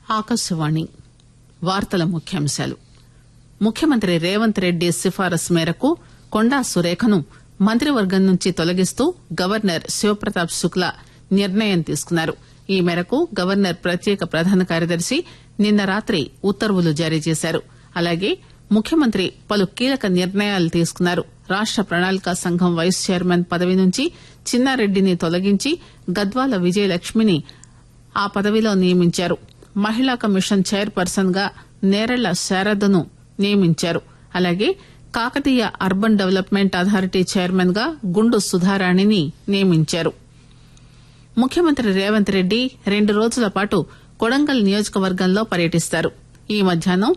ఆకాశవాణి వార్తల ముఖ్యాంశాలు ముఖ్యమంత్రి రేవంత్ రెడ్డి సిఫారసు మేరకు కొండా సురేఖను మంత్రివర్గం నుంచి తొలగిస్తూ గవర్నర్ శివప్రతాప్ శుక్లా నిర్ణయం తీసుకున్నారు ఈ మేరకు గవర్నర్ ప్రత్యేక ప్రధాన కార్యదర్శి నిన్న రాత్రి ఉత్తర్వులు జారీ చేశారు అలాగే ముఖ్యమంత్రి పలు కీలక నిర్ణయాలు తీసుకున్నారు రాష్ట ప్రణాళికా సంఘం వైస్ చైర్మన్ పదవి నుంచి చిన్నారెడ్డిని తొలగించి గద్వాల విజయలక్ష్మిని ఆ పదవిలో నియమించారు మహిళా కమిషన్ చైర్ పర్సన్ గా నేరెళ్ల శారదను నియమించారు అలాగే Kakatiya urban development authority chairman గా గుండు సుధారాణిని నియమించారు ముఖ్యమంత్రి రేవంత్ రెడ్డి రెండు రోజుల పాటు కొడంగల్ నియోజకవర్గంలో పర్యటిస్తారు ఈ మధ్యాహ్నం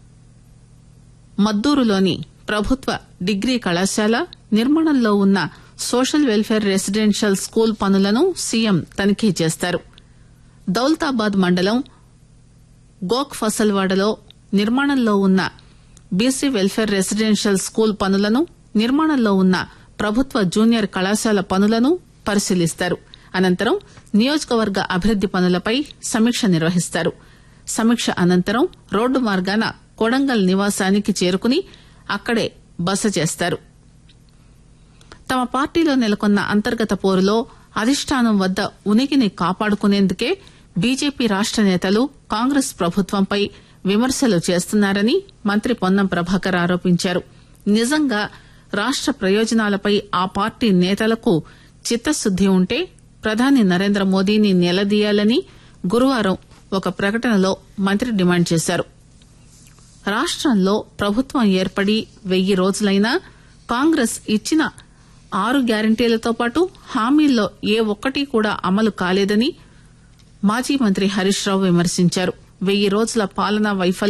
మద్దూరులోని ప్రభుత్వ డిగ్రీ కళాశాల నిర్మాణంలో ఉన్న సోషల్ వెల్ఫేర్ రెసిడెన్షియల్ స్కూల్ పనులను సీఎం తనిఖీ చేస్తారు దౌలతాబాద్ మండలం గోక్ ఫసల్వాడలో నిర్మాణంలో ఉన్న బీసీ వెల్ఫేర్ రెసిడెన్షియల్ స్కూల్ పనులను నిర్మాణంలో ఉన్న ప్రభుత్వ జూనియర్ కళాశాల పనులను పరిశీలిస్తారు అనంతరం నియోజకవర్గ అభివృద్ది పనులపై సమీక్ష నిర్వహిస్తారు సమీక్ష అనంతరం రోడ్డు మార్గాన కొడంగల్ నివాసానికి చేరుకుని అక్కడే బస చేస్తారు తమ పార్టీలో నెలకొన్న అంతర్గత పోరులో అధిష్టానం వద్ద ఉనికిని కాపాడుకునేందుకే బీజేపీ రాష్ట నేతలు కాంగ్రెస్ ప్రభుత్వంపై విమర్శలు చేస్తున్నారని మంత్రి పొన్నం ప్రభాకర్ ఆరోపించారు నిజంగా రాష్ట ప్రయోజనాలపై ఆ పార్టీ నేతలకు చిత్తశుద్ది ఉంటే ప్రధాని నరేంద్ర మోదీని నిలదీయాలని గురువారం ఒక ప్రకటనలో మంత్రి డిమాండ్ చేశారు రాష్టంలో ప్రభుత్వం ఏర్పడి వెయ్యి రోజులైనా కాంగ్రెస్ ఇచ్చిన ఆరు గ్యారంటీలతో పాటు హామీల్లో ఏ ఒక్కటి కూడా అమలు కాలేదని మాజీ మంత్రి హరీష్ రావు విమర్శించారు వెయ్యి రోజుల పాలనా వైఫల్యం